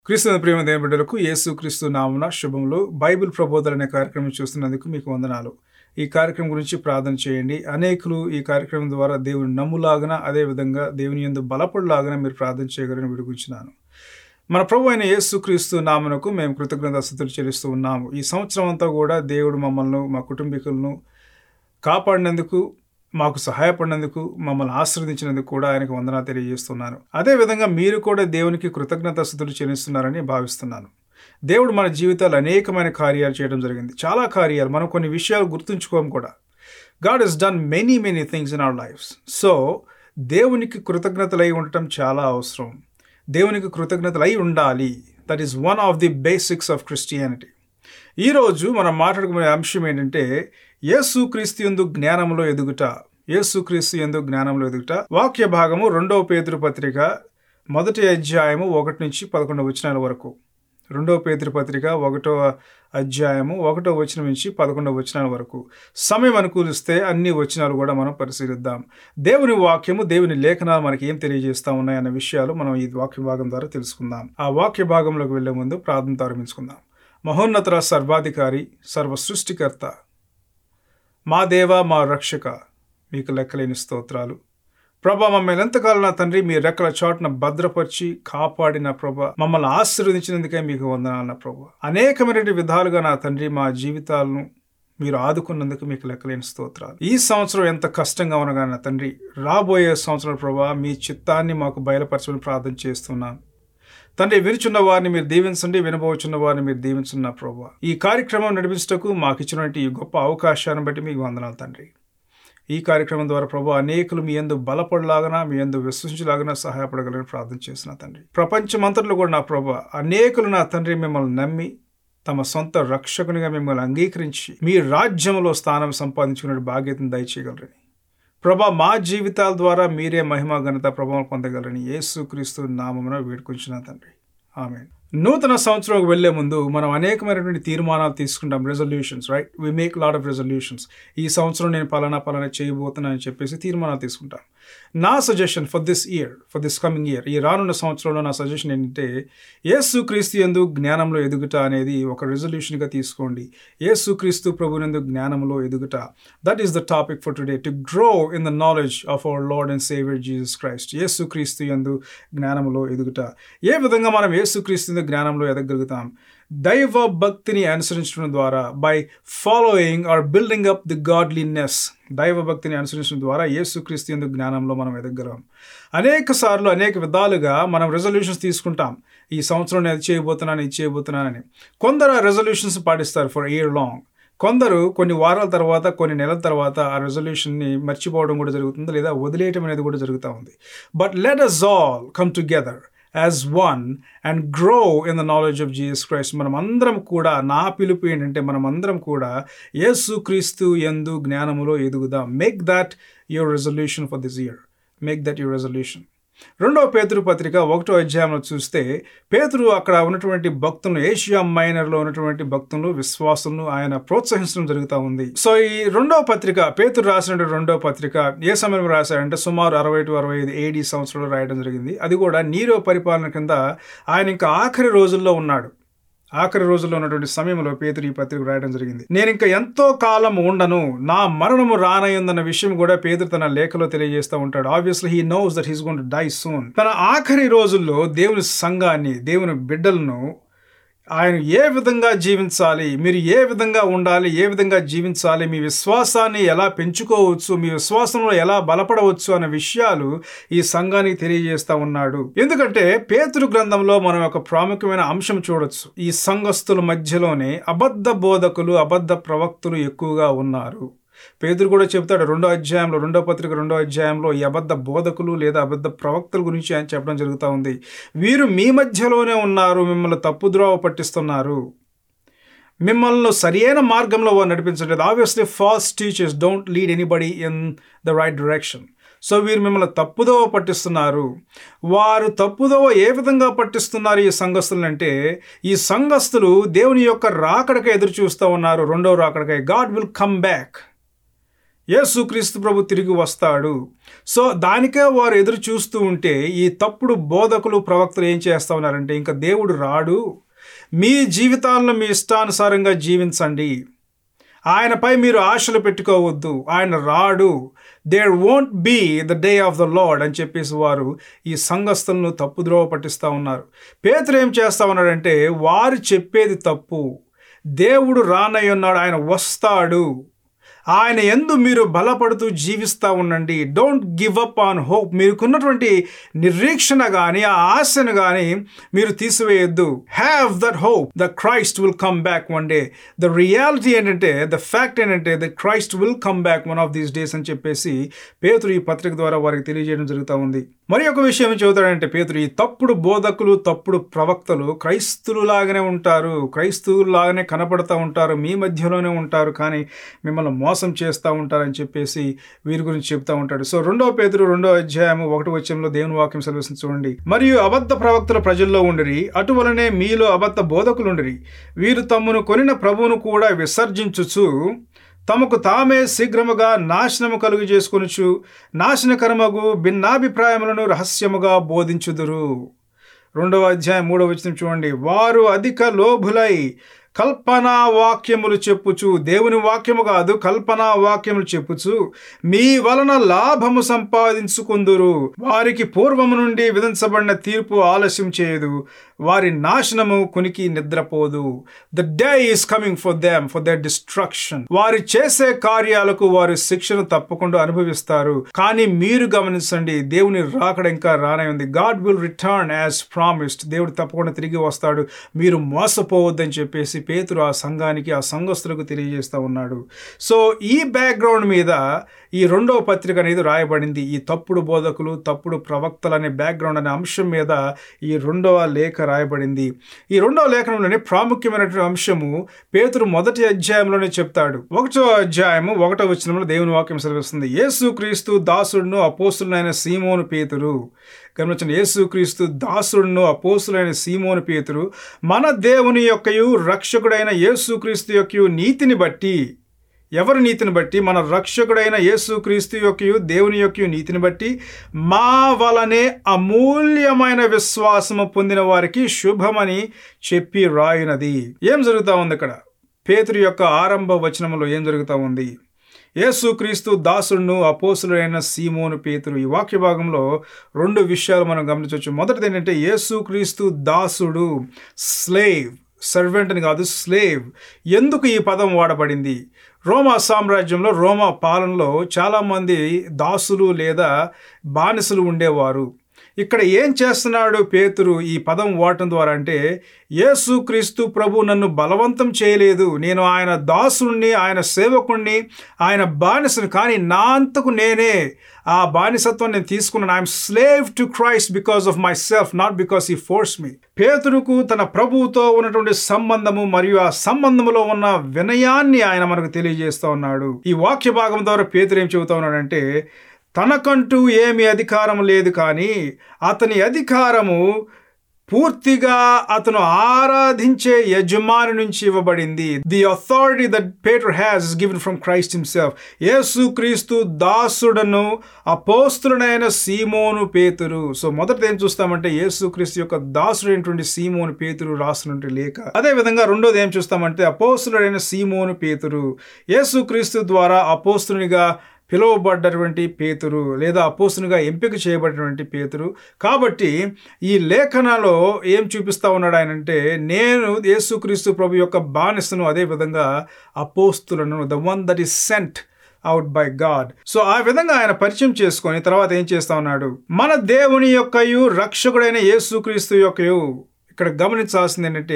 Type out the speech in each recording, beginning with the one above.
క్రీస్తు ప్రేమ దేవుని బిడ్డలకు యేసు క్రీస్తు నామున శుభములు బైబిల్ ప్రబోధన అనే కార్యక్రమం చూస్తున్నందుకు మీకు వందనాలు ఈ కార్యక్రమం గురించి ప్రార్థన చేయండి అనేకులు ఈ కార్యక్రమం ద్వారా దేవుని నమ్ములాగన అదేవిధంగా దేవుని ఎందు బలపడులాగన మీరు ప్రార్థన చేయగలని విడుగుంచున్నాను మన ప్రభు అయిన యేసు క్రీస్తు నామనకు మేము కృతజ్ఞతాస్థుతులు చెల్లిస్తూ ఉన్నాము ఈ సంవత్సరం అంతా కూడా దేవుడు మమ్మల్ని మా కుటుంబీకులను కాపాడినందుకు మాకు సహాయపడినందుకు మమ్మల్ని ఆశ్రదించినందుకు కూడా ఆయనకు వందనాలు తెలియజేస్తున్నాను అదేవిధంగా మీరు కూడా దేవునికి కృతజ్ఞతాస్థుతులు చెల్లిస్తున్నారని భావిస్తున్నాను దేవుడు మన జీవితాలు అనేకమైన కార్యాలు చేయడం జరిగింది చాలా కార్యాలు మనం కొన్ని విషయాలు గుర్తుంచుకోం కూడా God he's done many many things in our lives so దేవునికి కృతజ్ఞతలై ఉండటం చాలా అవసరం దేవునికి కృతజ్ఞతలై ఉండాలి that is one of the basics of Christianity ఈరోజు మనం మాట్లాడుకునే అంశం ఏంటంటే యేసు క్రీస్తు ఎందు జ్ఞానంలో ఎదుగుట యేసు క్రీస్తు ఎందు జ్ఞానంలో ఎదుగుట వాక్య భాగము రెండవ పేతురు పత్రిక మొదటి అధ్యాయము ఒకటి నుంచి పదకొండవ వచనాల వరకు రెండవ పేతురు పత్రిక ఒకటో అధ్యాయము ఒకటో వచనం నుంచి పదకొండవ వచనాల వరకు సమయం అనుకూలిస్తే అన్ని వచనాలు కూడా మనం పరిశీలిద్దాం దేవుని వాక్యము దేవుని లేఖనాలు మనకి ఏం తెలియజేస్తా ఉన్నాయన్న విషయాలు మనం ఈ వాక్య భాగం ద్వారా తెలుసుకుందాం ఆ వాక్య భాగంలోకి వెళ్లే ముందు ప్రార్థన ప్రారంభించుకుందాం మహోన్నత సర్వాధికారి సర్వ సృష్టికర్త మా దేవ మా రక్షక మీకు లెక్కలేని స్తోత్రాలు ప్రభా మమ్మల్ని ఎంతకాలం నా తండ్రి మీ రెక్కల చోటున భద్రపరిచి కాపాడిన ప్రభ మమ్మల్ని ఆశీర్వదించినందుకే మీకు వందనాలన్న ప్రభు అనేకమైన విధాలుగా నా తండ్రి మా జీవితాలను మీరు ఆదుకున్నందుకు మీకు లెక్కలేని స్తోత్రాలు ఈ సంవత్సరం ఎంత కష్టంగా ఉన్నగా నా తండ్రి రాబోయే సంవత్సరం ప్రభా మీ చిత్తాన్ని మాకు బయలుపరచమని ప్రార్థన చేస్తున్నాను తండ్రి వినుచున్న వారిని మీరు దీవించండి వినబోచున్న వారిని మీరు దీవించున్న ప్రభు ఈ కార్యక్రమం నడిపించటకు మాకు ఇచ్చినటువంటి ఈ గొప్ప అవకాశాన్ని బట్టి మీకు వందనాలు తండ్రి ఈ కార్యక్రమం ద్వారా ప్రభు అనేకులు మీ ఎందు బలపడలాగన మీ ఎందు విశ్వసించలాగన సహాయపడగలని ప్రార్థన చేసిన తండ్రి ప్రపంచమంతట్లో కూడా నా ప్రభు అనేకులు నా తండ్రి మిమ్మల్ని నమ్మి తమ సొంత రక్షకునిగా మిమ్మల్ని అంగీకరించి మీ రాజ్యంలో స్థానం సంపాదించుకునే బాధ్యతను దయచేయగలరని ప్రభా మా జీవితాల ద్వారా మీరే మహిమ ఘనత ప్రభావం పొందగలరని యేసుక్రీస్తు నామమున వేడుకొంచిన తండ్రి ఆమె నూతన సంవత్సరంకి వెళ్లే ముందు మనం అనేకమైనటువంటి తీర్మానాలు తీసుకుంటాం resolutions right we make lot of resolutions ఈ సంవత్సరం నేను పలానా పలానా చేయబోతున్నానని చెప్పేసి తీర్మానాలు తీసుకుంటాం నా suggestion for this year for this coming year ఈ రానున్న సంవత్సరంలో నా సజెషన్ ఏంటంటే యేసు క్రీస్తు ఎందు జ్ఞానంలో ఎదుగుట అనేది ఒక రెజల్యూషన్గా తీసుకోండి యేసు క్రీస్తు ప్రభునందు జ్ఞానంలో ఎదుగుట that is the topic for today to grow in the knowledge of our Lord and saviour Jesus Christ Yesu Kristu ఎందు జ్ఞానంలో ఎదుగుట ఏ విధంగా మనం యేసు క్రీస్తు జ్ఞానంలో ఎదగలుగుతాం దైవ భక్తిని అనుసరించడం ద్వారా by following or building up the godliness దైవ భక్తిని అనుసరించడం ద్వారా యేసుక్రీస్తు ఎందుకు జ్ఞానంలో మనం ఎదగలం అనేక సార్లు అనేక విధాలుగా మనం రెజల్యూషన్స్ తీసుకుంటాం ఈ సంవత్సరం నేను అది చేయబోతున్నాను ఇది చేయబోతున్నానని కొందరు ఆ రెజల్యూషన్స్ పాటిస్తారు ఫర్ ఇయర్ లాంగ్ కొందరు కొన్ని వారాల తర్వాత కొన్ని నెలల తర్వాత ఆ రెజల్యూషన్ని మర్చిపోవడం కూడా జరుగుతుంది లేదా వదిలేయటం అనేది కూడా జరుగుతూ ఉంది but let us all come together as one and grow in the knowledge of Jesus Christ మనం అందరం కూడా నా పిలుపు ఏంటంటే మనం అందరం కూడా యేసు క్రీస్తు ఎందు జ్ఞానములో ఎదుగుదాం make that your resolution for this year make that your resolution రెండవ పేతురు పత్రిక ఒకటో అధ్యాయంలో చూస్తే పేతురు అక్కడ ఉన్నటువంటి భక్తులను ఏషియా మైనర్లో ఉన్నటువంటి భక్తులను విశ్వాసులను ఆయన ప్రోత్సహించడం జరుగుతూ ఉంది సో ఈ రెండవ పత్రిక పేతురు రాసిన రెండవ పత్రిక ఏ సమయంలో రాశారంటే సుమారు అరవై టు అరవై ఐదు ఏడీ సంవత్సరంలో రాయడం జరిగింది అది కూడా నీరో పరిపాలన కింద ఆయన ఇంకా ఆఖరి రోజుల్లో ఉన్నాడు ఆఖరి రోజుల్లో ఉన్నటువంటి సమయంలో పేతురు ఈ పత్రిక రాయడం జరిగింది నేను ఇంకా ఎంతో కాలం ఉండను నా మరణము రానయ్యుందన్న విషయం కూడా పేదరు తన లేఖలో తెలియజేస్తూ ఉంటాడు obviously he knows that he's gone to die soon తన ఆఖరి రోజుల్లో దేవుని సంఘాన్ని దేవుని బిడ్డలను ఆయన ఏ విధంగా జీవించాలి మీరు ఏ విధంగా ఉండాలి ఏ విధంగా జీవించాలి మీ విశ్వాసాన్ని ఎలా పెంచుకోవచ్చు మీ విశ్వాసంలో ఎలా బలపడవచ్చు అనే విషయాలు ఈ సంఘానికి తెలియజేస్తా ఉన్నాడు ఎందుకంటే పేతురు గ్రంథంలో మనం ఒక ప్రాముఖ్యమైన అంశం చూడొచ్చు ఈ సంఘస్థుల మధ్యలోనే అబద్ధ బోధకులు అబద్ధ ప్రవక్తులు ఎక్కువగా ఉన్నారు పేదరు కూడా చెప్తాడు రెండో అధ్యాయంలో రెండో పత్రిక రెండో అధ్యాయంలో ఈ అబద్ధ బోధకులు లేదా అబద్ధ ప్రవక్తల గురించి ఆయన చెప్పడం జరుగుతూ ఉంది వీరు మీ మధ్యలోనే ఉన్నారు మిమ్మల్ని తప్పుద్రోవ పట్టిస్తున్నారు మిమ్మల్ని సరియైన మార్గంలో వారు నడిపించలేదు obviously false teachers don't lead anybody in the right direction so వీరు మిమ్మల్ని తప్పుదోవ పట్టిస్తున్నారు వారు తప్పుదోవ ఏ విధంగా పట్టిస్తున్నారు ఈ సంఘస్థులు అంటే ఈ సంఘస్థులు దేవుని యొక్క రాకడకై ఎదురు చూస్తూ ఉన్నారు రెండవ రాకడకై God will come back Yesukristu ప్రభు తిరిగి వస్తాడు సో దానికే వారు ఎదురు చూస్తూ ఉంటే ఈ తప్పుడు బోధకులు ప్రవక్తలు ఏం చేస్తా ఉన్నారంటే ఇంకా దేవుడు రాడు మీ జీవితాలను మీ ఇష్టానుసారంగా జీవించండి ఆయనపై మీరు ఆశలు పెట్టుకోవద్దు ఆయన రాడు there won't be the day of the Lord అని చెప్పేసి వారు ఈ సంఘస్థులను తప్పుద్రోవ పట్టిస్తూ ఉన్నారు పేతురు ఏం చేస్తా ఉన్నాడంటే వారు చెప్పేది తప్పు దేవుడు రానయ్య ఉన్నాడు ఆయన వస్తాడు ఆయన ఎందు మీరు బలపడుతూ జీవిస్తూ ఉండండి don't give up on hope మీరుకున్నటువంటి నిరీక్షణ కానీ ఆ ఆశను కానీ మీరు తీసివేయొద్దు have that hope the Christ will come back one day the reality ఏంటంటే ద ఫ్యాక్ట్ ఏంటంటే the Christ will come back one of these days అని చెప్పేసి పేతురు ఈ పత్రిక ద్వారా వారికి తెలియజేయడం జరుగుతూ ఉంది మరి ఒక విషయం ఏం చెబుతాడంటే పేతురు ఈ తప్పుడు బోధకులు తప్పుడు ప్రవక్తలు క్రైస్తువులాగానే ఉంటారు క్రైస్తవులాగానే కనపడతా ఉంటారు మీ మధ్యలోనే ఉంటారు కానీ మిమ్మల్ని మోసం చేస్తూ ఉంటారని చెప్పేసి వీరి గురించి చెప్తా ఉంటాడు సో రెండో పేదరు రెండో అధ్యాయం ఒకటి వచ్చంలో దేవుని వాక్యం సెలవుస్తుంది చూడండి మరియు అబద్ధ ప్రవక్తల ప్రజల్లో ఉండిరి అటువలనే మీలో అబద్ధ బోధకులుండిరి వీరు తమ్మును కొనిన ప్రభువును కూడా విసర్జించుచు తమకు తామే శీఘ్రముగా నాశనము కలుగు చేసుకొనుచు నాశనకరమగు భిన్నాభిప్రాయములను రహస్యముగా బోధించుదురు రెండవ అధ్యాయం మూడవ వచనం చూడండి వారు అధిక లోభులై కల్పనా వాక్యములు చెప్పుచు దేవుని వాక్యము కాదు కల్పనా వాక్యములు చెప్పుచు మీ వలన లాభము సంపాదించుకుందురు వారికి పూర్వము నుండి విధించబడిన తీర్పు ఆలస్యం చేయదు వారి నాశనము కొనికి నిద్రపోదు the day is coming for them for their destruction వారి చేసే కార్యాలకు వారి శిక్షను తప్పకుండా అనుభవిస్తారు కానీ మీరు గమనించండి దేవుని రాకడ ఇంకా రానే ఉంది God will return as promised దేవుడు తప్పకుండా తిరిగి వస్తాడు మీరు మోసపోవద్దని చెప్పేసి పేతురు ఆ సంఘానికి ఆ సంఘస్థులకు తెలియజేస్తూ ఉన్నాడు సో ఈ బ్యాక్గ్రౌండ్ మీద ఈ రెండవ పత్రిక అనేది రాయబడింది ఈ తప్పుడు బోధకులు తప్పుడు ప్రవక్తలు అనే బ్యాక్గ్రౌండ్ అనే అంశం మీద ఈ రెండవ లేఖ రాయబడింది ఈ రెండవ లేఖనంలోనే ప్రాముఖ్యమైనటువంటి అంశము పేతురు మొదటి అధ్యాయంలోనే చెప్తాడు ఒకటో అధ్యాయము ఒకటో వచనంలో దేవుని వాక్యం సెలవిస్తుంది యేసు క్రీస్తు దాసుడును అపోసులైన సీమోను పేతురు గమనించండి యేసుక్రీస్తు దాసుడును అపోసులైన సీమోను పేతురు మన దేవుని యొక్కయు రక్షకుడైన యేసుక్రీస్తు యొక్కయు నీతిని బట్టి ఎవరి నీతిని బట్టి మన రక్షకుడైన యేసుక్రీస్తు యొక్కయు దేవుని యొక్క నీతిని బట్టి మా వలనే అమూల్యమైన విశ్వాసము పొందిన వారికి శుభమని చెప్పి రాయినది ఏం జరుగుతా ఉంది ఇక్కడ పేతురు యొక్క ఆరంభ వచనంలో ఏం జరుగుతా ఉంది యేసుక్రీస్తు దాసుడును అపోసులైన సీమోను పేతురు ఈ వాక్య భాగంలో రెండు విషయాలు మనం గమనించవచ్చు మొదటిది ఏంటంటే యేసుక్రీస్తు దాసుడు స్లేవ్ సర్వెంట్ అని కాదు స్లేవ్ ఎందుకు ఈ పదం వాడబడింది రోమా సామ్రాజ్యంలో రోమా పాలనలో చాలామంది దాసులు లేదా బానిసలు ఉండేవారు ఇక్కడ ఏం చేస్తున్నాడు పేతురు ఈ పదం వాడటం ద్వారా అంటే యేసుక్రీస్తు ప్రభు నన్ను బలవంతం చేయలేదు నేను ఆయన దాసుణ్ణి ఆయన సేవకుణ్ణి ఆయన బానిసను కానీ నా అంతకు నేనే ఆ బానిసత్వం నేను తీసుకున్నాను I'm slave to Christ because of myself not because he force me పేతురుకు తన ప్రభువుతో ఉన్నటువంటి సంబంధము మరియు ఆ సంబంధములో ఉన్న వినయాన్ని ఆయన మనకు తెలియజేస్తూ ఉన్నాడు ఈ వాక్య భాగం ద్వారా పేతురు ఏం చెబుతా ఉన్నాడంటే తనకంటూ ఏమి అధికారం లేదు కానీ అతని అధికారము పూర్తిగా అతను ఆరాధించే యజమాని నుంచి ఇవ్వబడింది the authority that Peter has given from Christ himself Yesu Kristu దాసుడను అపోస్తుడైన సీమోను పేతురు సో మొదట ఏం చూస్తామంటే యేసు క్రీస్తు యొక్క దాసుడైనటువంటి సీమోను పేతురు రాసినటువంటి లేఖ అదే విధంగా రెండోది ఏం చూస్తామంటే అపోస్తుడైన సీమోను పేతురు యేసు క్రీస్తు ద్వారా అపోస్తునిగా పిలువబడ్డటువంటి పేతురు లేదా అపోస్తునిగా ఎంపిక చేయబడినటువంటి పేతురు కాబట్టి ఈ లేఖనాలో ఏం చూపిస్తా ఉన్నాడు ఆయన అంటే నేను యేసుక్రీస్తు ప్రభు యొక్క బానిసను అదే విధంగా అపోస్తులను the one that is sent out by God so ఆ విధంగా ఆయన పరిచయం చేసుకొని తర్వాత ఏం చేస్తా ఉన్నాడు మన దేవుని యొక్కయు రక్షకుడైన యేసుక్రీస్తు యొక్కయు ఇక్కడ గమనించాల్సింది ఏంటంటే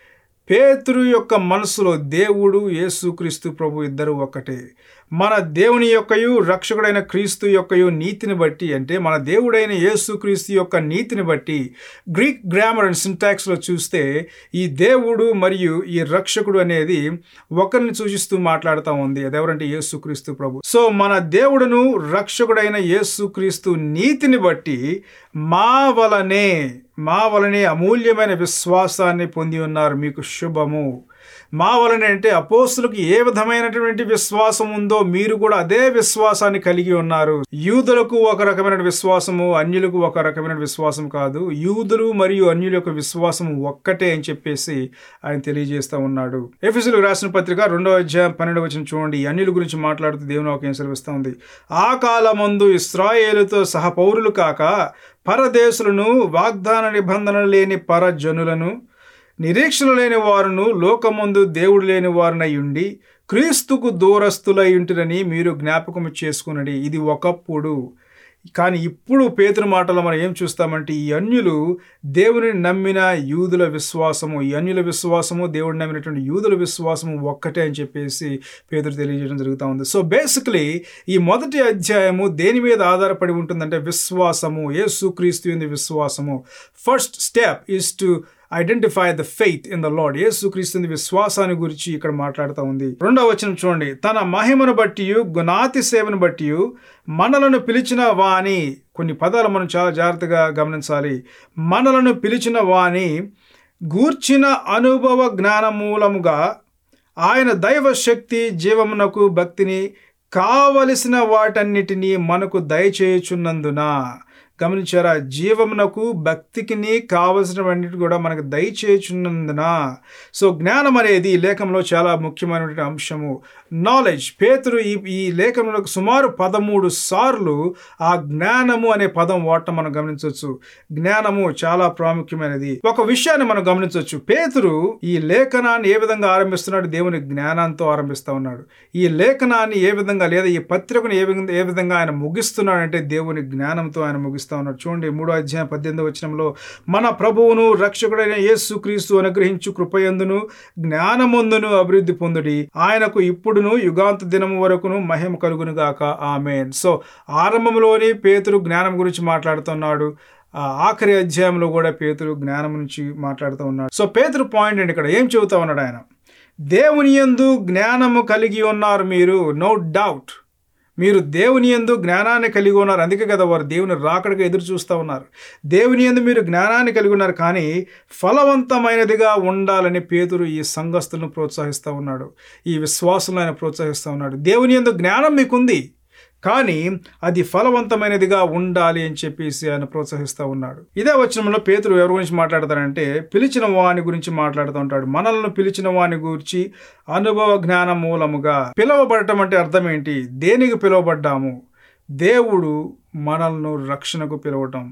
పేతురు యొక్క మనసులో దేవుడు యేసుక్రీస్తు ప్రభు ఇద్దరు ఒకటే మన దేవుని యొక్కయు రక్షకుడైన క్రీస్తు యొక్కయు నీతిని బట్టి అంటే మన దేవుడైన యేసుక్రీస్తు యొక్క నీతిని బట్టి గ్రీక్ గ్రామర్ అండ్ సింటాక్స్లో చూస్తే ఈ దేవుడు మరియు ఈ రక్షకుడు అనేది ఒకరిని సూచిస్తూ మాట్లాడుతూ ఉంది అదెవరంటే యేసుక్రీస్తు ప్రభు సో మన దేవుడును రక్షకుడైన యేసుక్రీస్తు నీతిని బట్టి మా వలనే మా వలనే అమూల్యమైన విశ్వాసాన్ని పొంది ఉన్నారు మీకు శుభము మా వలన అంటే అపోస్తులకు ఏ విధమైనటువంటి విశ్వాసం ఉందో మీరు కూడా అదే విశ్వాసాన్ని కలిగి ఉన్నారు యూదులకు ఒక రకమైన విశ్వాసము అన్యులకు ఒక రకమైన విశ్వాసం కాదు యూదులు మరియు అన్యుల యొక్క విశ్వాసం ఒక్కటే అని చెప్పేసి ఆయన తెలియజేస్తా ఉన్నాడు ఎఫిసులకు రాసిన పత్రిక రెండో అధ్యాయం పన్నెండు వచ్చిన చూడండి ఈ అన్యుల గురించి మాట్లాడుతూ దేవుని వాక్యం సెలవిస్తా ఉంది ఆ కాలమందు ఇస్రాయేలుతో సహ పౌరులు కాక పరదేశులను వాగ్దాన నిబంధనలు లేని పరజనులను నిరీక్షణ లేని వారును లోకమందు దేవుడు లేని వారునై ఉండి క్రీస్తుకు దూరస్తులై ఉంటురని మీరు జ్ఞాపకం చేసుకునడి ఇది ఒకప్పుడు కానీ ఇప్పుడు పేతురు మాటలో మనం ఏం చూస్తామంటే ఈ అన్యులు దేవుని నమ్మిన యూదుల విశ్వాసము ఈ అన్యుల విశ్వాసము దేవుడిని నమ్మినటువంటి యూదుల విశ్వాసము ఒక్కటే అని చెప్పేసి పేతురు తెలియజేయడం జరుగుతూ ఉంది సో బేసికలీ ఈ మొదటి అధ్యాయము దేని మీద ఆధారపడి ఉంటుందంటే విశ్వాసము యేసు క్రీస్తు విశ్వాసము first step is to identify the faith in the Lord యేసుక్రీస్తుని విశ్వాసాన్ని గురించి ఇక్కడ మాట్లాడుతూ ఉంది రెండవ వచనం చూడండి తన మహిమను బట్టి గుణాతి సేవను బట్టి మనలను పిలిచిన వాని కొన్ని పదాలు మనం చాలా జాగ్రత్తగా గమనించాలి మనలను పిలిచిన వాని గూర్చిన అనుభవ జ్ఞాన మూలముగా ఆయన దైవ శక్తి జీవమునకు భక్తిని కావలసిన వాటన్నిటినీ మనకు దయచేయుచున్నందున గమనించారా జీవమునకు భక్తికిని కావలసినవన్నిటి కూడా మనకు దయచేయుచున్నందున సో జ్ఞానం అనేది ఈ లేఖంలో చాలా ముఖ్యమైనటువంటి అంశము నాలెడ్జ్ పేతురు ఈ ఈ లేఖంలో సుమారు పదమూడు సార్లు ఆ జ్ఞానము అనే పదం వాడటం మనం గమనించవచ్చు జ్ఞానము చాలా ప్రాముఖ్యమైనది ఒక విషయాన్ని మనం గమనించవచ్చు పేతురు ఈ లేఖనాన్ని ఏ విధంగా ఆరంభిస్తున్నాడు దేవుని జ్ఞానంతో ఆరంభిస్తా ఉన్నాడు ఈ లేఖనాన్ని ఏ విధంగా లేదా ఈ పత్రికను ఏ విధంగా ఏ విధంగా ఆయన ముగిస్తున్నాడంటే దేవుని జ్ఞానంతో ఆయన ముగిస్తా ఉన్నాడు చూడండి మూడో అధ్యాయం పద్దెనిమిది వచనంలో మన ప్రభువును రక్షకుడైన యేసు క్రీస్తు అనుగ్రహించు కృపయందును జ్ఞానమందును అభివృద్ధి పొందుడి ఆయనకు ఇప్పుడును యుగాంత దినము వరకును మహిమ కలుగును గాక ఆమెన్ సో ఆరంభంలోని పేతురు జ్ఞానం గురించి మాట్లాడుతున్నాడు ఆ ఆఖరి అధ్యాయంలో కూడా పేతురు జ్ఞానం నుంచి మాట్లాడుతూ ఉన్నాడు సో పేతురు పాయింట్ ఏంటి ఇక్కడ ఏం చెబుతా ఉన్నాడు ఆయన దేవుని యందు జ్ఞానము కలిగి ఉన్నారు మీరు నో డౌట్ మీరు దేవుని ఎందు జ్ఞానాన్ని కలిగి ఉన్నారు అందుకే కదా వారు దేవుని రాకడగా ఎదురు చూస్తూ ఉన్నారు దేవుని ఎందు మీరు జ్ఞానాన్ని కలిగి ఉన్నారు కానీ ఫలవంతమైనదిగా ఉండాలని పేతురు ఈ సంఘస్థులను ప్రోత్సహిస్తూ ఉన్నాడు ఈ విశ్వాసులను ఆయన ప్రోత్సహిస్తూ ఉన్నాడు దేవుని ఎందు జ్ఞానం మీకుంది కానీ అది ఫలవంతమైనదిగా ఉండాలి అని చెప్పేసి ఆయన ప్రోత్సహిస్తూ ఉన్నాడు ఇదే వచనంలో పేతురు ఎవరి గురించి మాట్లాడతారంటే పిలిచిన వాని గురించి మాట్లాడుతూ ఉంటాడు మనల్ని పిలిచిన వాని గురించి అనుభవ జ్ఞానం మూలముగా పిలువబడటం అంటే అర్థం ఏంటి దేనికి పిలువబడ్డాము దేవుడు మనల్ని రక్షణకు పిలవటం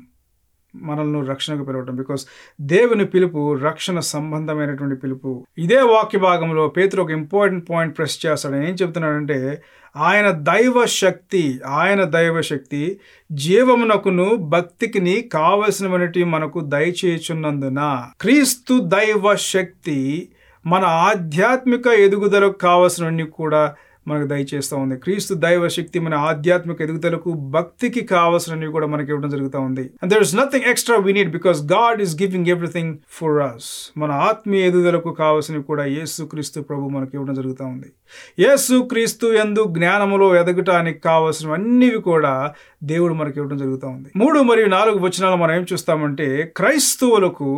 మనల్ని రక్షణకు పిలవటం బికాస్ దేవుని పిలుపు రక్షణ సంబంధమైనటువంటి పిలుపు ఇదే వాక్య భాగంలో పేతురు ఒక ఇంపార్టెంట్ పాయింట్ ప్రెస్ చేస్తాడు ఏం చెప్తున్నాడంటే ఆయన దైవ శక్తి ఆయన దైవ శక్తి జీవమునకును భక్తికిని కావలసినటువంటి మనకు దయచేయుచున్నందున క్రీస్తు దైవ శక్తి మన ఆధ్యాత్మిక ఎదుగుదలకు కావలసినవన్నీ కూడా మనకు దయచేస్తూ ఉంది క్రీస్తు దైవ శక్తి మన ఆధ్యాత్మిక ఎదుగుదలకు భక్తికి కావాల్సినవి కూడా మనకి ఇవ్వడం జరుగుతూ ఉంది and there is nothing extra we need because God is giving everything for us మన ఆత్మీయ ఎదుగుదలకు కావలసినవి కూడా యేసు క్రీస్తు ప్రభు మనకి ఇవ్వడం జరుగుతూ ఉంది యేసు క్రీస్తు ఎందు జ్ఞానములో ఎదగటానికి కావలసినవన్నీ కూడా దేవుడు మనకి ఇవ్వడం జరుగుతూ ఉంది మూడు మరియు నాలుగు వచనాలు మనం ఏం చూస్తామంటే క్రైస్తవులకు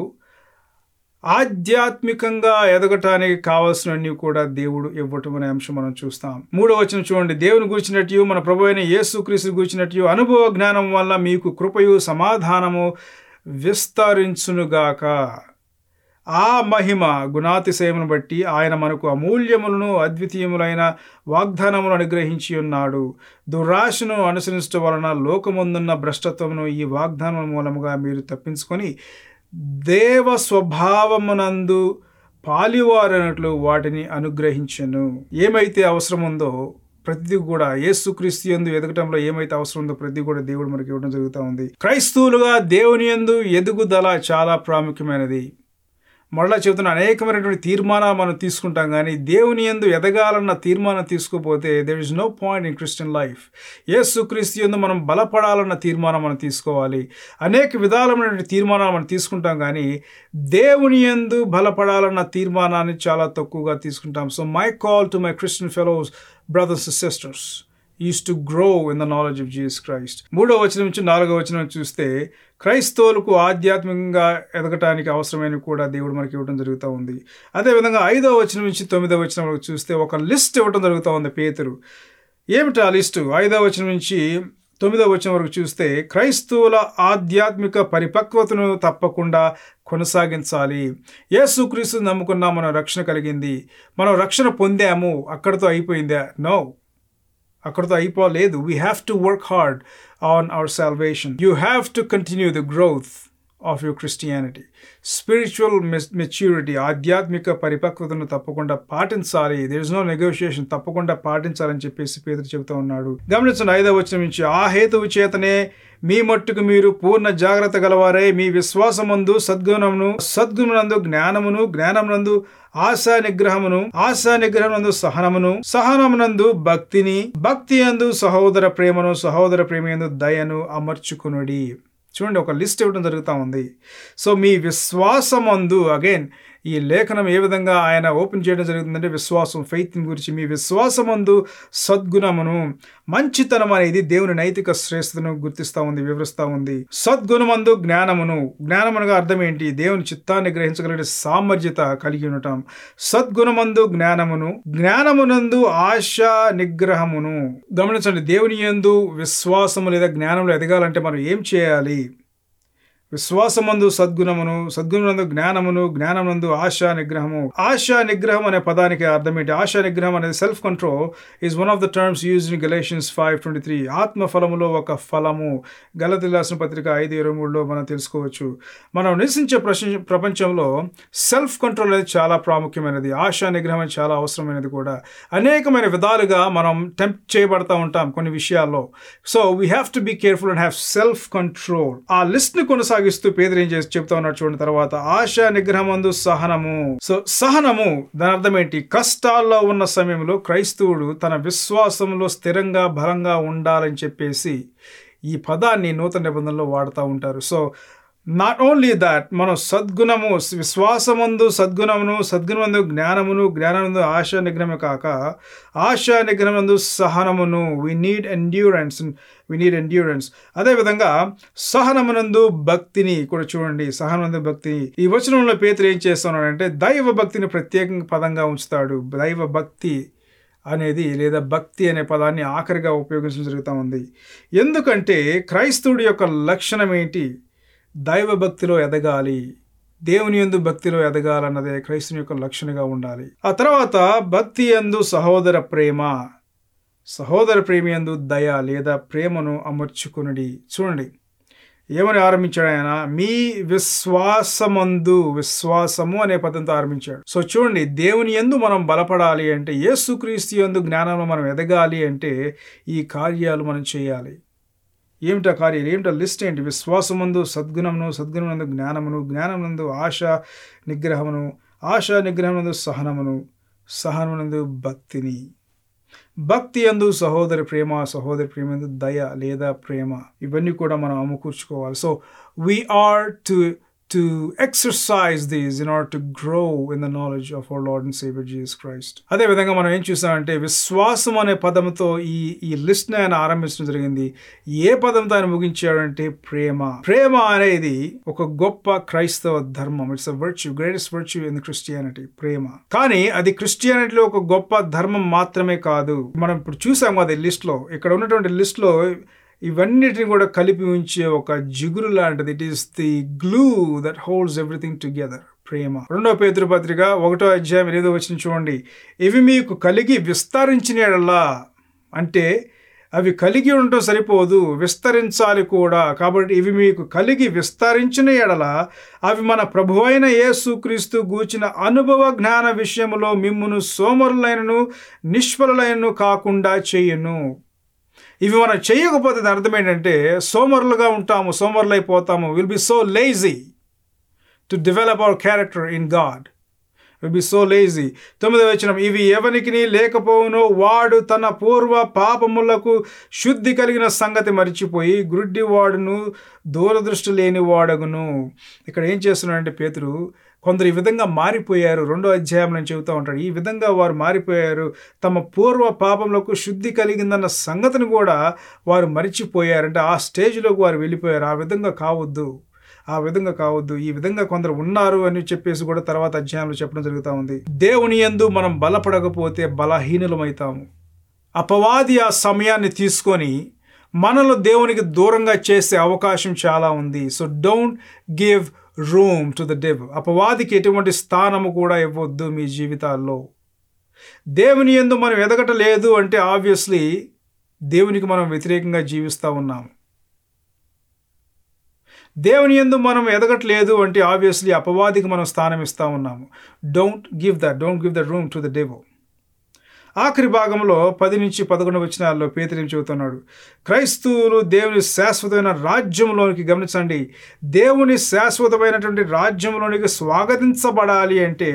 ఆధ్యాత్మికంగా ఎదగటానికి కావాల్సినవన్నీ కూడా దేవుడు ఇవ్వటం అనే అంశం మనం చూస్తాం మూడో వచనం చూడండి దేవుని గురించినట్టు మన ప్రభు అయిన యేసు క్రీస్తు గురించినట్టు అనుభవ జ్ఞానం వల్ల మీకు కృపయు సమాధానము విస్తరించునుగాక ఆ మహిమ గుణాతిశయమును బట్టి ఆయన మనకు అమూల్యములను అద్వితీయములైన వాగ్దానములు అనుగ్రహించి ఉన్నాడు దురాశను అనుసరించడం వలన లోకముందున్న భ్రష్టత్వమును ఈ వాగ్దానం మూలముగా మీరు తప్పించుకొని దేవ స్వభావమునందు పాలివారనట్లు వాటిని అనుగ్రహించను ఏమైతే అవసరం ఉందో ప్రతిదీ కూడా యేసుక్రీస్తు ఎందు ఎదగటంలో ఏమైతే అవసరం ఉందో ప్రతి కూడా దేవుడు మనకి ఇవ్వడం జరుగుతూ ఉంది క్రైస్తవులుగా దేవుని ఎందు ఎదుగుదల చాలా ప్రాముఖ్యమైనది మరలా చెబుతున్న అనేకమైనటువంటి తీర్మానాలు మనం తీసుకుంటాం కానీ దేవుని ఎందు ఎదగాలన్న తీర్మానం తీసుకోపోతే there is no point in Christian life Yesu Kristu ఎందు మనం బలపడాలన్న తీర్మానం మనం తీసుకోవాలి అనేక విధాలమైనటువంటి తీర్మానాలు మనం తీసుకుంటాం కానీ దేవుని ఎందు బలపడాలన్న తీర్మానాన్ని చాలా తక్కువగా తీసుకుంటాం so my call to my Christian fellows brothers sisters is to grow in the knowledge of Jesus Christ మూడో వచనం నుంచి నాలుగో వచనం చూస్తే క్రైస్తవులకు ఆధ్యాత్మికంగా ఎదగటానికి అవసరమైన కూడా దేవుడు మనకి ఇవ్వడం జరుగుతూ ఉంది అదేవిధంగా ఐదో వచనం నుంచి తొమ్మిదో వచనం వరకు చూస్తే ఒక లిస్ట్ ఇవ్వడం జరుగుతూ ఉంది పేతురు ఏమిటి ఆ లిస్టు ఐదో వచనం నుంచి తొమ్మిదో వచనం వరకు చూస్తే క్రైస్తవుల ఆధ్యాత్మిక పరిపక్వతను తప్పకుండా కొనసాగించాలి యేసుక్రీస్తు నమ్ముకున్నా మనం రక్షణ కలిగింది మనం రక్షణ పొందాము అక్కడితో అయిపోయిందా నో అక్కడితో అయిపోలేదు we have to work hard on our salvation you have to continue the growth of your Christianity spiritual maturity ఆధ్యాత్మిక పరిపక్వతను తప్పకుండా పాటించాలి దేర్ ఇస్ నో నెగోషియేషన్ తప్పకుండా పాటించాలని చెప్పేసి పేదరు చెబుతూ ఉన్నాడు గమనించండి ఐదవ వచ్చిన నుంచి ఆ హేతువు చేతనే మీ మట్టుకు మీరు పూర్ణ జాగ్రత్త గలవారై మీ విశ్వాసమందు సద్గుణమును సద్గుణమునందు జ్ఞానమును జ్ఞానమునందు ఆశా నిగ్రహమును ఆశా నిగ్రహమునందు సహనమును సహనమునందు భక్తిని భక్తి అందు సహోదర ప్రేమను సహోదర ప్రేమ దయను అమర్చుకునుడి చూడండి ఒక లిస్ట్ ఇవ్వడం జరుగుతూ ఉంది సో మీ విశ్వాసమందు అగైన్ ఈ లేఖనం ఏ విధంగా ఆయన ఓపెన్ చేయడం జరుగుతుందంటే విశ్వాసం ఫెయిత్ గురించి మీ విశ్వాసమందు సద్గుణమును మంచితనం అనేది దేవుని నైతిక శ్రేష్టతను గుర్తిస్తూ ఉంది వివరిస్తూ ఉంది సద్గుణమందు జ్ఞానమును జ్ఞానమునగా అర్థం ఏంటి దేవుని చిత్తాన్ని గ్రహించగలిగే సామర్థ్యత కలిగి ఉండటం సద్గుణమందు జ్ఞానమును జ్ఞానమునందు ఆశ నిగ్రహమును గమనించండి దేవుని యందు విశ్వాసము లేదా జ్ఞానంలో ఎదగాలంటే మనం ఏం చేయాలి విశ్వాసమందు సద్గుణమును సద్గుణమందు జ్ఞానమును జ్ఞానమందు ఆశా నిగ్రహము ఆశా నిగ్రహం అనే పదానికి అర్థం ఏంటి ఆశా నిగ్రహం అనేది self control is one of the terms use in Galatians five twenty three ఆత్మ ఫలములో ఒక ఫలము గలతి రాసిన పత్రిక ఐదు ఇరవై మూడులో మనం తెలుసుకోవచ్చు మనం నివసించే ప్రపంచ ప్రపంచంలో సెల్ఫ్ కంట్రోల్ అనేది చాలా ప్రాముఖ్యమైనది ఆశా నిగ్రహం అనేది చాలా అవసరమైనది కూడా అనేకమైన విధాలుగా మనం టెంప్ట్ చేయబడతా ఉంటాం కొన్ని విషయాల్లో so we have to be careful and have self control ఆ లిస్ట్ ని కొనసాగి కొనసాగిస్తూ పేదరు ఏం చేసి చెప్తా ఉన్నాడు చూడండి తర్వాత ఆశ నిగ్రహమందు సహనము సో సహనము దాని అర్థం ఏంటి కష్టాల్లో ఉన్న సమయంలో క్రైస్తవుడు తన విశ్వాసంలో స్థిరంగా బలంగా ఉండాలని చెప్పేసి ఈ పదాన్ని నూతన నిబంధనలో వాడుతూ ఉంటారు సో నాట్ ఓన్లీ దాట్ మనం సద్గుణము విశ్వాసమందు సద్గుణమును సద్గుణమందు జ్ఞానమును జ్ఞానముందు ఆశ నిగ్రహమే కాక ఆశ నిగ్రహమందు సహనమును we need endurance we need endurance అదేవిధంగా సహనమునందు భక్తిని కూడా చూడండి సహనమందు భక్తిని ఈ వచనంలో పేతులు ఏం చేస్తున్నాడంటే దైవ భక్తిని ప్రత్యేకంగా పదంగా ఉంచుతాడు దైవ భక్తి అనేది లేదా భక్తి అనే పదాన్ని ఆఖరిగా ఉపయోగించడం జరుగుతూ ఉంది ఎందుకంటే క్రైస్తవుడి యొక్క లక్షణం ఏంటి దైవ భక్తిలో ఎదగాలి దేవుని ఎందు భక్తిలో ఎదగాలన్నదే క్రైస్తవుని యొక్క లక్షణంగా ఉండాలి ఆ తర్వాత భక్తి ఎందు సహోదర ప్రేమ సహోదర ప్రేమ ఎందు దయ లేదా ప్రేమను అమర్చుకునడి చూడండి ఏమని ఆరంభించాడు ఆయన మీ విశ్వాసమందు విశ్వాసము అనే పదంతో ఆరంభించాడు సో చూడండి దేవుని ఎందు మనం బలపడాలి అంటే యేసుక్రీస్తు ఎందు జ్ఞానంలో మనం ఎదగాలి అంటే ఈ కార్యాలు మనం చేయాలి ఏమిటా కార్యాలు ఏమిటా లిస్ట్ ఏంటి విశ్వాసమందు సద్గుణమును సద్గుణమునందు జ్ఞానమును జ్ఞానమునందు ఆశ నిగ్రహమును ఆశ నిగ్రహమునందు సహనమును సహనమునందు భక్తిని భక్తి అందు సహోదరి ప్రేమ సహోదరి ప్రేమ అందు దయ లేదా ప్రేమ ఇవన్నీ కూడా మనం అమ్ముకూర్చుకోవాలి so we are to to exercise these in order to grow in the knowledge of our Lord and saviour Jesus Christ అదే విధంగా మనం ఏం చూసామంటే విశ్వాసం అనే పదంతో ఈ ఈ లిస్ట్ ని ఆయన ఆరంభించడం జరిగింది ఏ పదంతో ఆయన ముగించాడంటే ప్రేమ ప్రేమ అనేది ఒక గొప్ప క్రైస్తవ ధర్మం it's a virtue greatest virtue in Christianity ప్రేమ కానీ అది క్రిస్టియానిటీలో ఒక గొప్ప ధర్మం మాత్రమే కాదు మనం ఇప్పుడు చూసాం అది లిస్ట్ లో ఇక్కడ ఉన్నటువంటి లిస్ట్ లో ఇవన్నిటిని కూడా కలిపి ఉంచే ఒక జిగురు లాంటిది it is the glue that holds everything together ప్రేమ రెండో పేదరు పత్రిక ఒకటో అధ్యాయం ఏదో వచ్చిన చూడండి ఇవి మీకు కలిగి విస్తరించిన అంటే అవి కలిగి ఉండటం సరిపోదు విస్తరించాలి కూడా కాబట్టి ఇవి మీకు కలిగి విస్తరించిన ఎడల అవి మన ప్రభు అయిన యేసుక్రీస్తు గూచిన అనుభవ జ్ఞాన విషయములో మిమ్మును సోమరులైనను నిష్ఫలులైనను కాకుండా చెయ్యను ఇవి మనం చేయకపోతే దాని అర్థం ఏంటంటే సోమరులుగా ఉంటాము సోమరులు అయిపోతాము will be so lazy to develop our character in God will be so lazy తొమ్మిది వచ్చిన ఇవి ఎవరికి లేకపోవునో వాడు తన పూర్వ పాపములకు శుద్ధి కలిగిన సంగతి మరిచిపోయి గుడ్డి వాడును దూరదృష్టి లేని వాడగును ఇక్కడ ఏం చేస్తున్నాడంటే పేతురు కొందరు ఈ విధంగా మారిపోయారు రెండో అధ్యాయం నేను చెబుతూ ఉంటాడు ఈ విధంగా వారు మారిపోయారు తమ పూర్వ పాపంలోకి శుద్ధి కలిగిందన్న సంగతిని కూడా వారు మరిచిపోయారంటే ఆ స్టేజ్లోకి వారు వెళ్ళిపోయారు ఆ విధంగా కావద్దు ఆ విధంగా కావద్దు ఈ విధంగా కొందరు ఉన్నారు అని చెప్పేసి కూడా తర్వాత అధ్యాయంలో చెప్పడం జరుగుతూ ఉంది దేవుని యందు మనం బలపడకపోతే బలహీనులమవుతాము అపవాది ఆ సమయాన్ని తీసుకొని మనలో దేవునికి దూరంగా చేసే అవకాశం చాలా ఉంది so don't give room to the devil అపవాదికి ఎటువంటి స్థానము కూడా ఇవ్వద్దు మీ జీవితాల్లో దేవుని ఎందు మనం ఎదగటలేదు అంటే ఆబ్వియస్లీ దేవునికి మనం వ్యతిరేకంగా జీవిస్తూ ఉన్నాము దేవుని ఎందు మనం ఎదగట్లేదు అంటే ఆబ్వియస్లీ అపవాదికి మనం స్థానం ఇస్తూ ఉన్నాము don't give that don't give the room to the devil ఆఖరి భాగంలో పది నుంచి పదకొండు వచనాల్లో పేదరిం చెబుతున్నాడు క్రైస్తవులు దేవుని శాశ్వతమైన రాజ్యంలోనికి గమనించండి దేవుని శాశ్వతమైనటువంటి రాజ్యంలోనికి స్వాగతించబడాలి అంటే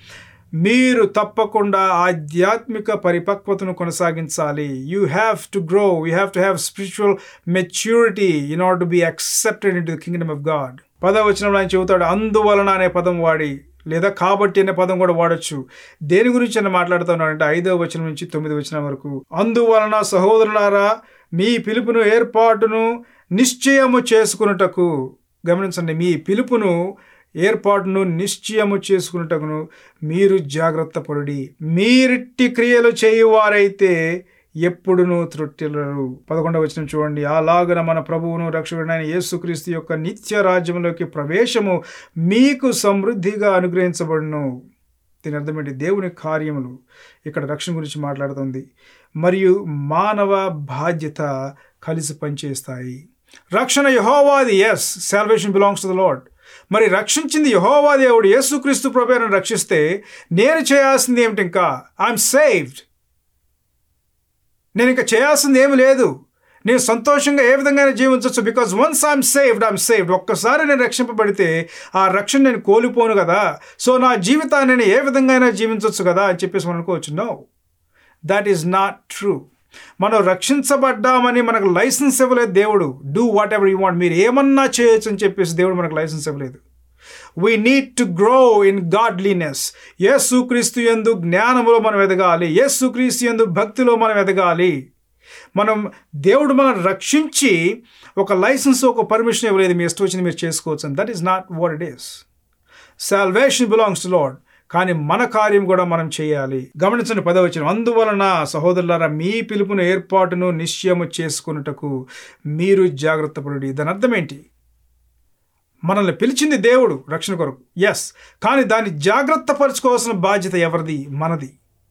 మీరు తప్పకుండా ఆధ్యాత్మిక పరిపక్వతను కొనసాగించాలి you have to grow you have to have spiritual maturity in order to be accepted into the kingdom of God పదవచనంలో ఆయన చెబుతాడు అందువలన అనే పదం వాడి లేదా కాబట్టి అనే పదం కూడా వాడచ్చు దేని గురించి అని మాట్లాడుతున్నాడంటే ఐదవ వచనం నుంచి తొమ్మిది వచనం వరకు అందువలన సహోదరులారా మీ పిలుపును ఏర్పాటును నిశ్చయము చేసుకున్నటకు గమనించండి మీ పిలుపును ఏర్పాటును నిశ్చయము చేసుకున్నటకును మీరు జాగ్రత్త పడుడి మీరిట్టి క్రియలు చేయువారైతే ఎప్పుడునూ త్రుట్టిలరు పదకొండవ వచనం చూడండి అలాగన మన ప్రభువును రక్షకుడైన యేసుక్రీస్తు యొక్క నిత్య రాజ్యంలోకి ప్రవేశము మీకు సమృద్ధిగా అనుగ్రహించబడును దీని అర్థమేంటి దేవుని కార్యములు ఇక్కడ రక్షణ గురించి మాట్లాడుతుంది మరియు మానవ బాధ్యత కలిసి పనిచేస్తాయి రక్షణ యహోవాది yes salvation belongs to the Lord మరి రక్షించింది యహోవా దేవుడు యేసుక్రీస్తు ప్రభువును రక్షిస్తే నేను చేయాల్సింది ఏమిటి ఇంకా ఐఎమ్ సేవ్డ్ నేను ఇంకా చేయాల్సింది ఏమి లేదు నేను సంతోషంగా ఏ విధంగా జీవించవచ్చు because once I'm saved I'm saved ఒక్కసారి నేను రక్షింపబడితే ఆ రక్షణ నేను కోల్పోను కదా సో నా జీవితాన్ని నేను ఏ విధంగా అయినా జీవించవచ్చు కదా అని చెప్పేసి మనం అనుకోవచ్చు no that is not true మనం రక్షించబడ్డామని మనకు లైసెన్స్ ఇవ్వలేదు దేవుడు do whatever you want మీరు ఏమన్నా చేయొచ్చు అని చెప్పేసి దేవుడు మనకు లైసెన్స్ ఇవ్వలేదు we need to grow in godliness Yesukristu ఎందు జ్ఞానములో మనం ఎదగాలి యేసుక్రీస్తు ఎందు భక్తిలో మనం ఎదగాలి మనం దేవుడు మనం రక్షించి ఒక లైసెన్స్ ఒక పర్మిషన్ ఇవ్వలేదు మీ ఇష్టం వచ్చింది మీరు చేసుకోవచ్చు అని that is not what it is salvation belongs to Lord కానీ మన కార్యం కూడా మనం చేయాలి గమనించండి పదవచనం అందువలన సహోదరులారా మీ పిలుపును ఏర్పాటును నిశ్చయము చేసుకున్నటకు మీరు జాగ్రత్త పడుడి దాని అర్థం ఏంటి మనల్ని పిలిచింది దేవుడు రక్షణ కొరకు ఎస్ కానీ దాన్ని జాగ్రత్త పరచుకోవాల్సిన బాధ్యత ఎవరిది మనది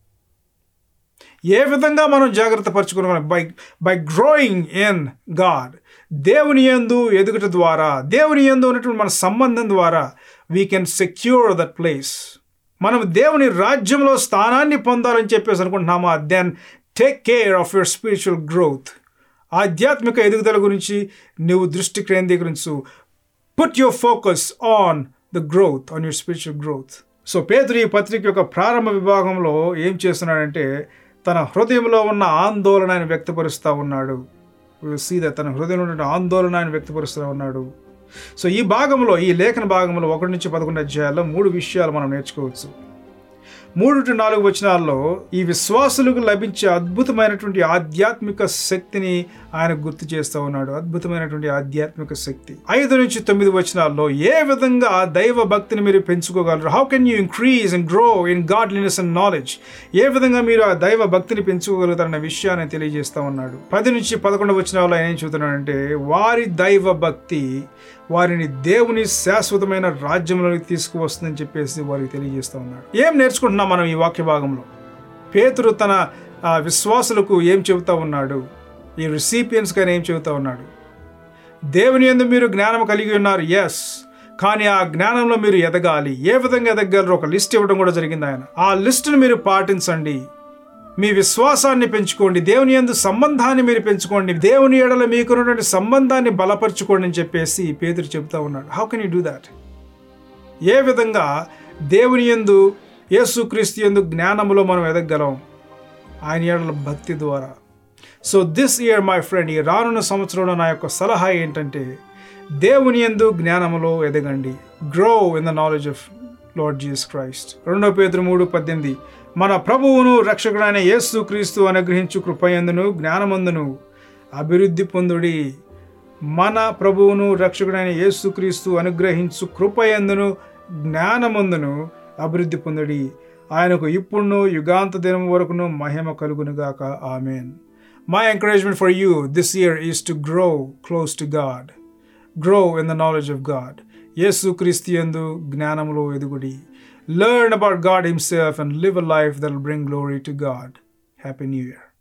ఏ విధంగా మనం జాగ్రత్త పరచుకున్నాం by by growing in God దేవుని యందు ఎదుగుట ద్వారా దేవుని యందు ఉన్నటువంటి మన సంబంధం ద్వారా we can secure that place మనం దేవుని రాజ్యంలో స్థానాన్ని పొందాలని చెప్పేసి అనుకుంటున్నామా then take care of your spiritual growth ఆధ్యాత్మిక ఎదుగుదల గురించి నువ్వు దృష్టి కేంద్రీకరించు put your focus on the growth on your spiritual growth so Pedaru ఈ పత్రిక యొక్క ప్రారంభ విభాగంలో ఏం చేస్తున్నాడంటే తన హృదయంలో ఉన్న ఆందోళన ఆయన వ్యక్తపరుస్తూ ఉన్నాడు సీద తన హృదయంలో ఉన్న ఆందోళన ఆయన వ్యక్తపరుస్తూ ఉన్నాడు సో ఈ భాగంలో ఈ లేఖన భాగంలో ఒకటి నుంచి పదకొండు అధ్యాయాల్లో మూడు విషయాలు మనం నేర్చుకోవచ్చు మూడు టు నాలుగు వచనాల్లో ఈ విశ్వాసులకు లభించే అద్భుతమైనటువంటి ఆధ్యాత్మిక శక్తిని ఆయన గుర్తు చేస్తూ ఉన్నాడు అద్భుతమైనటువంటి ఆధ్యాత్మిక శక్తి ఐదు నుంచి తొమ్మిది వచనాల్లో ఏ విధంగా దైవ భక్తిని మీరు పెంచుకోగలరు how can you increase and grow in godliness and knowledge ఏ విధంగా మీరు ఆ దైవ భక్తిని పెంచుకోగలుగుతారన్న విషయాన్ని తెలియజేస్తూ ఉన్నాడు పది నుంచి పదకొండు వచనాల్లో ఆయన ఏం చెబుతున్నాడంటే వారి దైవ భక్తి వారిని దేవుని శాశ్వతమైన రాజ్యంలోకి తీసుకువస్తుందని చెప్పేసి వారికి తెలియజేస్తూ ఉన్నాడు ఏం నేర్చుకుంటున్నాం మనం ఈ వాక్య భాగంలో పేతురు తన ఆ విశ్వాసులకు ఏం చెబుతా ఉన్నాడు ఈ రిసిపియన్స్ కానీ ఏం చెబుతా ఉన్నాడు దేవుని ఎందు మీరు జ్ఞానం కలిగి ఉన్నారు ఎస్ కానీ ఆ జ్ఞానంలో మీరు ఎదగాలి ఏ విధంగా ఎదగలరు ఒక లిస్ట్ ఇవ్వడం కూడా జరిగింది ఆయన ఆ లిస్టును మీరు పాటించండి మీ విశ్వాసాన్ని పెంచుకోండి దేవుని యందు సంబంధాన్ని మీరు పెంచుకోండి దేవుని ఎడల మీకున్నటువంటి సంబంధాన్ని బలపరచుకోండి అని చెప్పేసి పేదరు చెబుతా ఉన్నాడు how can you do that ఏ విధంగా దేవుని యందు యేసుక్రీస్తు యందు జ్ఞానములో మనం ఎదగలం ఆయన ఎడల భక్తి ద్వారా so this year my friend ఈ రానున్న సంవత్సరంలో నా యొక్క సలహా ఏంటంటే దేవుని యందు జ్ఞానములో ఎదగండి grow in the knowledge of Lord Jesus Christ రెండో పేతురు మూడు పద్దెనిమిది మన ప్రభువును రక్షకుడైన యేసు క్రీస్తు అనుగ్రహించు కృపయందును జ్ఞానమందును అభివృద్ధి పొందుడి మన ప్రభువును రక్షకుడైన యేసు క్రీస్తు అనుగ్రహించు కృపయందును జ్ఞానమందును అభివృద్ధి పొందుడి ఆయనకు ఇప్పుడును యుగాంత దినం వరకును మహిమ కలుగునుగాక amen my encouragement for you this year is to grow close to God grow in the knowledge of God Yesu Kristu జ్ఞానములో ఎదుగుడి learn about God himself and live a life that bring glory to God happy new year